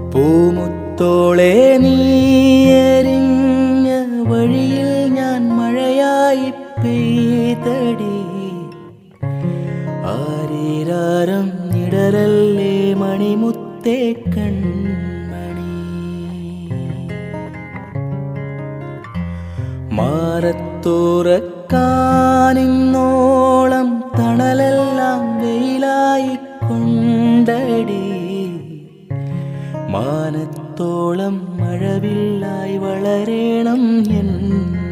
പൂമുത്തോളെ നീ എരിഞ്ഞ വഴിയിൽ ഞാൻ മഴയായി പെയ്തടി ആരീരാരം നിടരല്ലേ മണിമുത്തേ കൺമണി മാറത്തോറക്കാനിന്നോളം തണലെല്ലാം വെയിലായി കൊണ്ടടി മാനത്തോളം മഴവില്ലായി വളരേണം എൻ